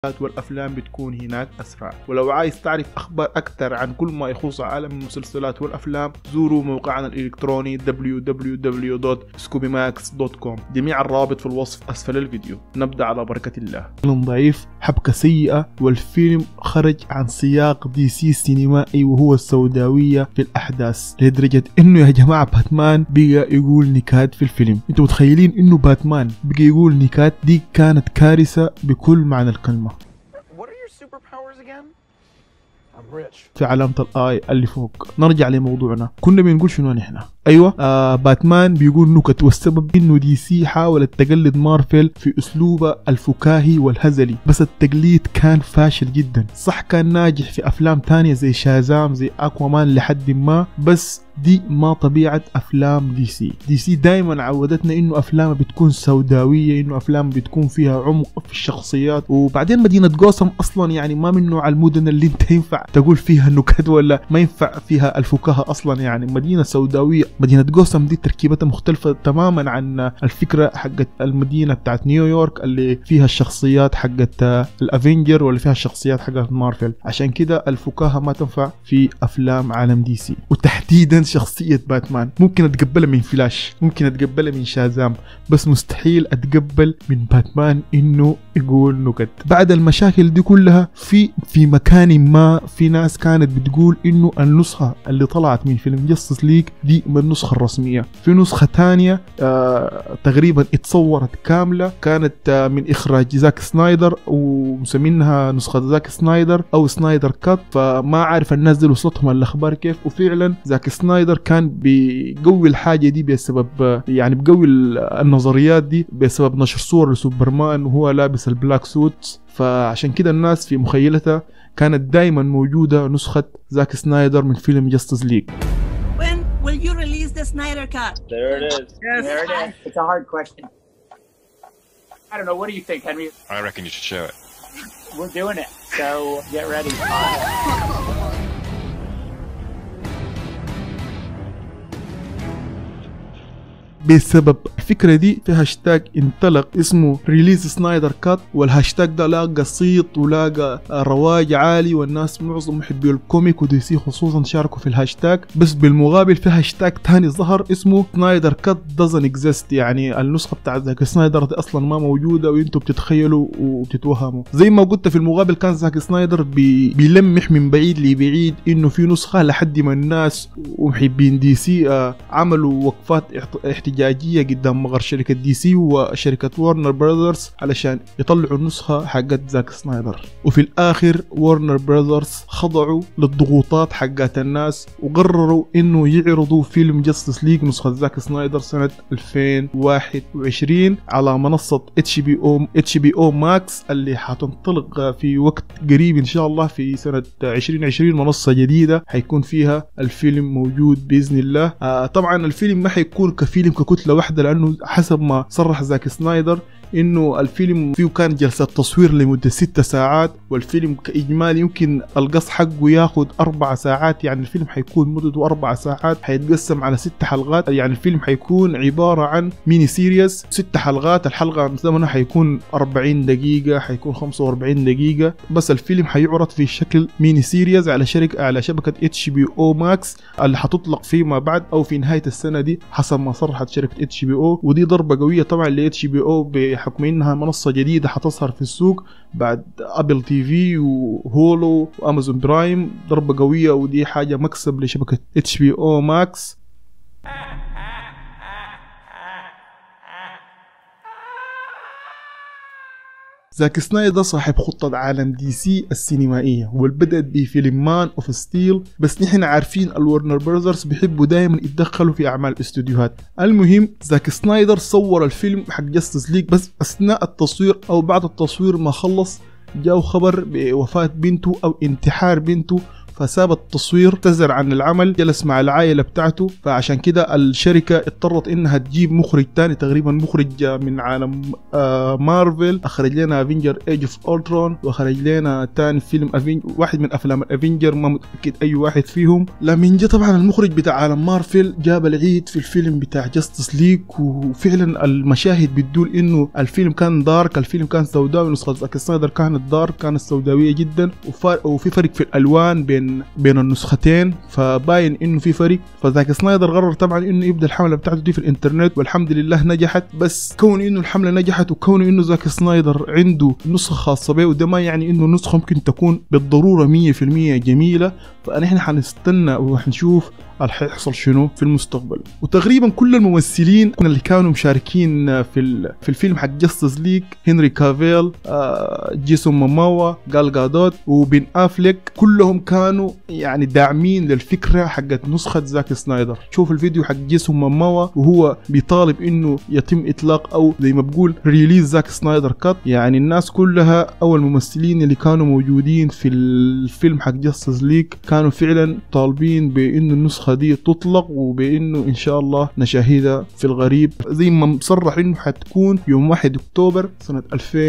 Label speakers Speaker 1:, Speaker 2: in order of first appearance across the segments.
Speaker 1: والأفلام بتكون هناك أسرع ولو عايز تعرف أخبار أكثر عن كل ما يخص عالم المسلسلات والأفلام زوروا موقعنا الإلكتروني www.scoobymax.com جميع الروابط في الوصف أسفل الفيديو نبدأ على بركة الله فيلم ضعيف حبكة سيئة والفيلم خرج عن سياق دي سي السينمائي وهو السوداوية في الأحداث لدرجة إنه يا جماعة باتمان بقى يقول نكات في الفيلم انتوا متخيلين إنه باتمان بقى يقول نكات دي كانت كارثة بكل معنى الكلمة
Speaker 2: What are your superpowers again? I'm rich.
Speaker 1: في علامة الاي اللي فوق نرجع لموضوعنا كنا بنقول شنو نحن ايوه آه باتمان بيقول نكت والسبب انه دي سي حاولت تقلد مارفل في اسلوبها الفكاهي والهزلي بس التقليد كان فاشل جدا صح كان ناجح في افلام تانية زي شازام زي اكوامان لحد ما بس دي ما طبيعة افلام دي سي دي سي دايما عودتنا انه افلامها بتكون سوداوية انه افلام بتكون فيها عمق في الشخصيات وبعدين مدينة جوسم اصلا يعني ما من نوع المدن اللي انت ينفع تقول فيها نكت ولا ما ينفع فيها الفكاهة اصلا يعني مدينة سوداوية مدينة جوسم دي تركيبتها مختلفة تماما عن الفكرة حقت المدينة بتاعت نيويورك اللي فيها الشخصيات حقت الافنجر ولا فيها الشخصيات حقت مارفل عشان كده الفكاهة ما تنفع في افلام عالم دي سي وتحديدا شخصية باتمان ممكن اتقبلها من فلاش ممكن اتقبلها من شازام بس مستحيل اتقبل من باتمان انه يقول نكت بعد المشاكل دي كلها في في مكان ما في ناس كانت بتقول انه النسخة اللي طلعت من فيلم جاستس ليج دي من النسخة الرسمية في نسخة تانية آه تقريبا اتصورت كاملة كانت آه من اخراج زاك سنايدر ومسمينها نسخة زاك سنايدر او سنايدر كات فما عارف الناس دي وصلتهم الاخبار كيف وفعلا زاك سنايدر كان بيقوي الحاجة دي بسبب آه، يعني بيقوي النظريات دي بسبب نشر صور لسوبرمان وهو لابس البلاك سوت فعشان كده الناس في مخيلتها كانت دايما موجودة نسخة زاك سنايدر من فيلم جاستس ليج
Speaker 3: When will you release the Snyder Cut?
Speaker 4: There it is.
Speaker 3: Yes.
Speaker 4: There it is. It's a hard question. I don't know. What do you think, Henry?
Speaker 5: I reckon you should show it.
Speaker 4: We're doing it. So get ready.
Speaker 1: بسبب الفكرة دي في هاشتاج انطلق اسمه ريليز سنايدر كات والهاشتاج ده لاقى صيت ولاقى رواج عالي والناس معظم محبي الكوميك ودي سي خصوصا شاركوا في الهاشتاج بس بالمقابل في هاشتاج تاني ظهر اسمه سنايدر كات doesn't exist يعني النسخة بتاعت زاك سنايدر دي اصلا ما موجودة وانتوا بتتخيلوا وبتتوهموا زي ما قلت في المقابل كان زاك سنايدر بي بيلمح من بعيد لبعيد انه في نسخة لحد ما الناس ومحبين دي سي آه، عملوا وقفات احت- احتجاجية قدام مقر شركة دي سي وشركة وارنر براذرز علشان يطلعوا النسخة حقت زاك سنايدر وفي الآخر وارنر براذرز خضعوا للضغوطات حقت الناس وقرروا انه يعرضوا فيلم جاستس ليج نسخة زاك سنايدر سنة 2021 على منصة اتش بي او اتش بي او ماكس اللي حتنطلق في وقت قريب ان شاء الله في سنة 2020 منصة جديدة حيكون فيها الفيلم موجود باذن الله آه طبعا الفيلم ما حيكون كفيلم ككتلة واحدة لانه حسب ما صرح زاك سنايدر انه الفيلم فيه كان جلسة تصوير لمدة ستة ساعات والفيلم كاجمالي يمكن القص حقه ياخد اربع ساعات يعني الفيلم حيكون مدته اربع ساعات حيتقسم على ست حلقات يعني الفيلم حيكون عبارة عن ميني سيريز ست حلقات الحلقة زمنها حيكون 40 دقيقة حيكون 45 دقيقة بس الفيلم حيعرض في شكل ميني سيريز على شركة على شبكة اتش بي او ماكس اللي حتطلق فيما بعد او في نهاية السنة دي حسب ما صرحت شركة اتش بي او ودي ضربة قوية طبعا ل اتش بي او بحكم انها منصة جديدة حتظهر في السوق بعد ابل تي في وهولو وامازون برايم ضربة قوية ودي حاجة مكسب لشبكة اتش بي او ماكس زاك سنايدر صاحب خطة عالم دي سي السينمائية والبدأت بفيلم مان اوف ستيل بس نحن عارفين الورنر براذرز بيحبوا دايما يتدخلوا في اعمال الاستوديوهات المهم زاك سنايدر صور الفيلم حق جاستس ليج بس اثناء التصوير او بعد التصوير ما خلص جاء خبر بوفاة بنته او انتحار بنته فساب التصوير اعتذر عن العمل جلس مع العائله بتاعته فعشان كده الشركه اضطرت انها تجيب مخرج تاني تقريبا مخرج من عالم آه مارفل اخرج لنا افنجر ايج اوف اولترون واخرج لنا تاني فيلم أفين... واحد من افلام الافنجر ما متاكد اي واحد فيهم لما جه طبعا المخرج بتاع عالم مارفل جاب العيد في الفيلم بتاع جاستس ليج وفعلا المشاهد بتدل انه الفيلم كان دارك الفيلم كان سوداوي نسخه زاك سنايدر كانت دارك كانت سوداويه جدا وفرق وفي فرق في الالوان بين بين النسختين فباين انه في فرق فزاك سنايدر قرر طبعا انه يبدا الحمله بتاعته دي في الانترنت والحمد لله نجحت بس كون انه الحمله نجحت وكون انه زاك سنايدر عنده نسخه خاصه به وده ما يعني انه نسخه ممكن تكون بالضروره 100% جميله فنحن حنستنى وحنشوف حيحصل شنو في المستقبل وتقريبا كل الممثلين اللي كانوا مشاركين في في الفيلم حق جاستس ليج هنري كافيل آه جيسون ماماوا جال جادوت وبن افليك كلهم كانوا يعني داعمين للفكره حقت نسخه زاك سنايدر شوف الفيديو حق جيسون ماماوا وهو بيطالب انه يتم اطلاق او زي ما بقول ريليز زاك سنايدر كات يعني الناس كلها او الممثلين اللي كانوا موجودين في الفيلم حق جاستس ليج كانوا فعلا طالبين بانه النسخه دي تطلق وبانه ان شاء الله نشاهدها في الغريب زي ما مصرح انه حتكون يوم 1 اكتوبر سنه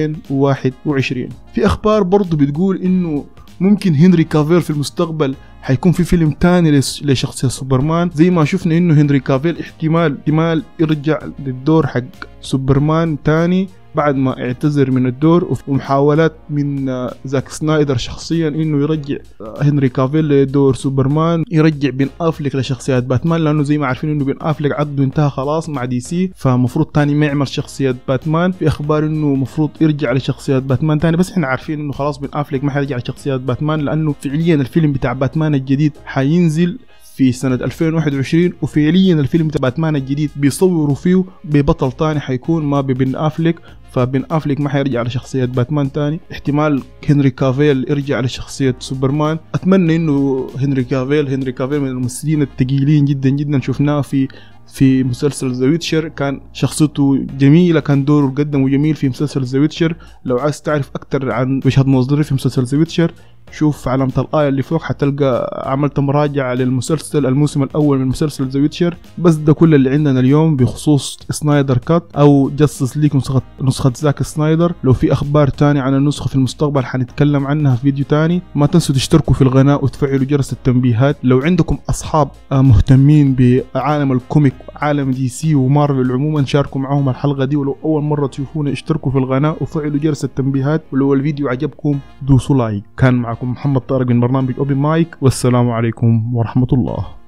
Speaker 1: 2021 في اخبار برضه بتقول انه ممكن هنري كافير في المستقبل حيكون في فيلم تاني لشخصية سوبرمان زي ما شفنا انه هنري كافيل احتمال احتمال يرجع للدور حق سوبرمان تاني بعد ما اعتذر من الدور ومحاولات من زاك سنايدر شخصيا انه يرجع هنري كافيل لدور سوبرمان يرجع بين افليك لشخصيات باتمان لانه زي ما عارفين انه بين افليك عقده انتهى خلاص مع دي سي فمفروض تاني ما يعمل شخصيات باتمان في اخبار انه مفروض يرجع لشخصيات باتمان تاني بس احنا عارفين انه خلاص بين افليك ما حيرجع لشخصيات باتمان لانه فعليا الفيلم بتاع باتمان الجديد حينزل في سنة 2021 وفعليا الفيلم بتاع باتمان الجديد بيصوروا فيه ببطل تاني حيكون ما ببن افليك فبن افليك ما حيرجع لشخصية باتمان تاني احتمال هنري كافيل يرجع لشخصية سوبرمان اتمنى انه هنري كافيل هنري كافيل من الممثلين الثقيلين جدا جدا شفناه في في مسلسل ذا ويتشر كان شخصيته جميلة كان دوره قدم وجميل في مسلسل ذا ويتشر لو عايز تعرف أكتر عن مشهد مصدري في مسلسل ذا ويتشر شوف علامة الآية اللي فوق حتلقى عملت مراجعة للمسلسل الموسم الأول من مسلسل ذا ويتشر بس ده كل اللي عندنا اليوم بخصوص سنايدر كات أو جاستس ليك نسخة نسخة زاك سنايدر لو في أخبار تاني عن النسخة في المستقبل حنتكلم عنها في فيديو تاني ما تنسوا تشتركوا في القناة وتفعلوا جرس التنبيهات لو عندكم أصحاب مهتمين بعالم الكوميك عالم دي سي ومارفل عموما شاركوا معاهم الحلقة دي ولو أول مرة تشوفونا اشتركوا في القناة وفعلوا جرس التنبيهات ولو الفيديو عجبكم دوسوا لايك كان معكم محمد طارق من برنامج أوبن مايك والسلام عليكم ورحمة الله